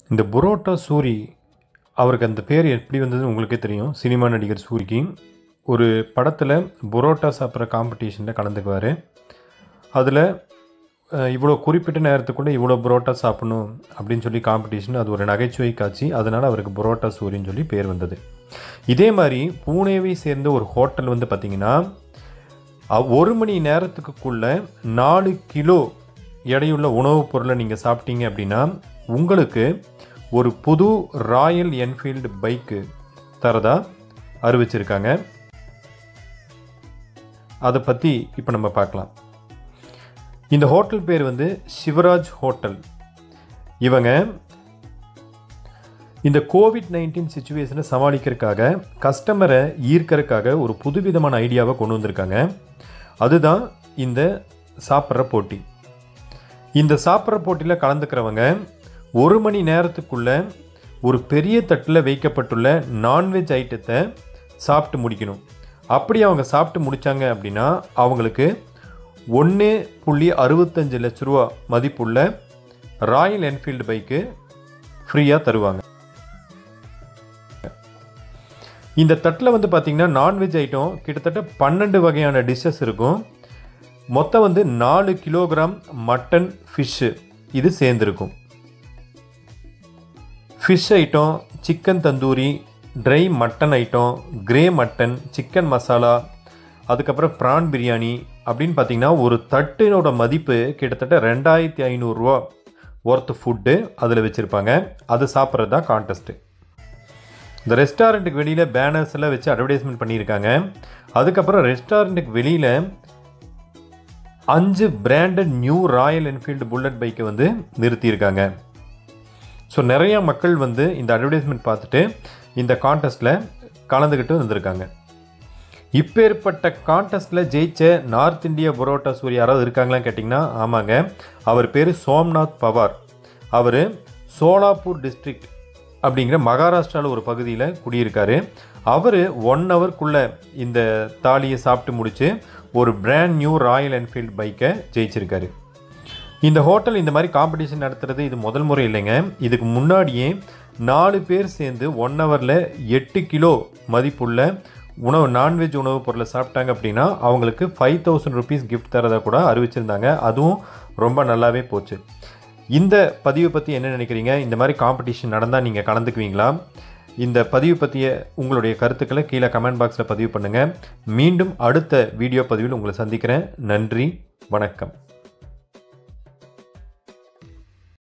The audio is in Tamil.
இந்த புரோட்டா சூரி அவருக்கு அந்த பேர் எப்படி வந்ததுன்னு உங்களுக்கே தெரியும் சினிமா நடிகர் சூரிக்கு ஒரு படத்தில் புரோட்டா சாப்பிட்ற காம்படிஷனில் கலந்துக்குவார் அதில் இவ்வளோ குறிப்பிட்ட நேரத்துக்குள்ளே இவ்வளோ புரோட்டா சாப்பிடணும் அப்படின்னு சொல்லி காம்படிஷன் அது ஒரு நகைச்சுவை காட்சி அதனால் அவருக்கு புரோட்டா சூரின்னு சொல்லி பேர் வந்தது இதே மாதிரி பூனேவை சேர்ந்த ஒரு ஹோட்டல் வந்து பார்த்திங்கன்னா அ- ஒரு மணி நேரத்துக்குள்ள நாலு கிலோ எடையுள்ள உணவுப் பொருளை நீங்கள் சாப்பிட்டீங்க அப்படின்னா உங்களுக்கு ஒரு புது ராயல் என்ஃபீல்டு பைக்கு தரதா அறிவிச்சிருக்காங்க அதை பற்றி இப்போ நம்ம பார்க்கலாம் இந்த ஹோட்டல் பேர் வந்து சிவராஜ் ஹோட்டல் இவங்க இந்த கோவிட் நைன்டீன் சுச்சுவேஷனை சமாளிக்கிறதுக்காக கஸ்டமரை ஈர்க்கறதுக்காக ஒரு புதுவிதமான ஐடியாவை கொண்டு வந்திருக்காங்க அதுதான் இந்த சாப்பிட்ற போட்டி இந்த சாப்பிட்ற போட்டியில் கலந்துக்கிறவங்க ஒரு மணி நேரத்துக்குள்ள ஒரு பெரிய தட்டில் வைக்கப்பட்டுள்ள நான்வெஜ் ஐட்டத்தை சாப்பிட்டு முடிக்கணும் அப்படி அவங்க சாப்பிட்டு முடித்தாங்க அப்படின்னா அவங்களுக்கு ஒன்று புள்ளி அறுபத்தஞ்சு லட்ச ரூபா மதிப்புள்ள ராயல் என்ஃபீல்டு பைக்கு ஃப்ரீயாக தருவாங்க இந்த தட்டில் வந்து பார்த்திங்கன்னா நான்வெஜ் ஐட்டம் கிட்டத்தட்ட பன்னெண்டு வகையான டிஷ்ஷஸ் இருக்கும் மொத்தம் வந்து நாலு கிலோகிராம் மட்டன் ஃபிஷ்ஷு இது சேர்ந்துருக்கும் fish item chicken tandoori dry mutton item கிரே மட்டன் சிக்கன் மசாலா அதுக்கப்புறம் ப்ரான் பிரியாணி அப்படின்னு பார்த்தீங்கன்னா ஒரு தட்டினோட மதிப்பு கிட்டத்தட்ட ரெண்டாயிரத்தி ஐநூறுரூவா ஒர்த் ஃபுட்டு அதில் வச்சுருப்பாங்க அது சாப்பிட்றது தான் கான்டெஸ்ட்டு இந்த ரெஸ்டாரண்ட்டுக்கு வெளியில் பேனர்ஸ் எல்லாம் வச்சு அட்வர்டைஸ்மெண்ட் பண்ணியிருக்காங்க அதுக்கப்புறம் ரெஸ்டாரண்ட்டுக்கு வெளியில் அஞ்சு branded new Royal Enfield Bullet பைக்கை வந்து நிறுத்தியிருக்காங்க ஸோ நிறைய மக்கள் வந்து இந்த அட்வர்டைஸ்மெண்ட் பார்த்துட்டு இந்த கான்டெஸ்ட்டில் கலந்துக்கிட்டு வந்திருக்காங்க இப்பேற்பட்ட கான்டெஸ்ட்டில் ஜெயிச்ச நார்த் இந்தியா புரோட்டா சூரி யாராவது இருக்காங்களான்னு கேட்டிங்கன்னா ஆமாங்க அவர் பேர் சோம்நாத் பவார் அவர் சோலாப்பூர் டிஸ்ட்ரிக்ட் அப்படிங்கிற மகாராஷ்டிராவில் ஒரு பகுதியில் குடியிருக்காரு அவர் ஒன் ஹவர்க்குள்ளே இந்த தாலியை சாப்பிட்டு முடித்து ஒரு பிராண்ட் நியூ ராயல் என்ஃபீல்டு பைக்கை ஜெயிச்சிருக்காரு இந்த ஹோட்டல் இந்த மாதிரி காம்படிஷன் நடத்துறது இது முதல் முறை இல்லைங்க இதுக்கு முன்னாடியே நாலு பேர் சேர்ந்து ஒன் ஹவரில் எட்டு கிலோ மதிப்புள்ள உணவு நான்வெஜ் உணவுப் பொருளை சாப்பிட்டாங்க அப்படின்னா அவங்களுக்கு ஃபைவ் தௌசண்ட் ருபீஸ் கிஃப்ட் தரதை கூட அறிவிச்சிருந்தாங்க அதுவும் ரொம்ப நல்லாவே போச்சு இந்த பதிவு பற்றி என்ன நினைக்கிறீங்க இந்த மாதிரி காம்படிஷன் நடந்தால் நீங்கள் கலந்துக்குவீங்களா இந்த பதிவு பற்றிய உங்களுடைய கருத்துக்களை கீழே கமெண்ட் பாக்ஸில் பதிவு பண்ணுங்கள் மீண்டும் அடுத்த வீடியோ பதிவில் உங்களை சந்திக்கிறேன் நன்றி வணக்கம்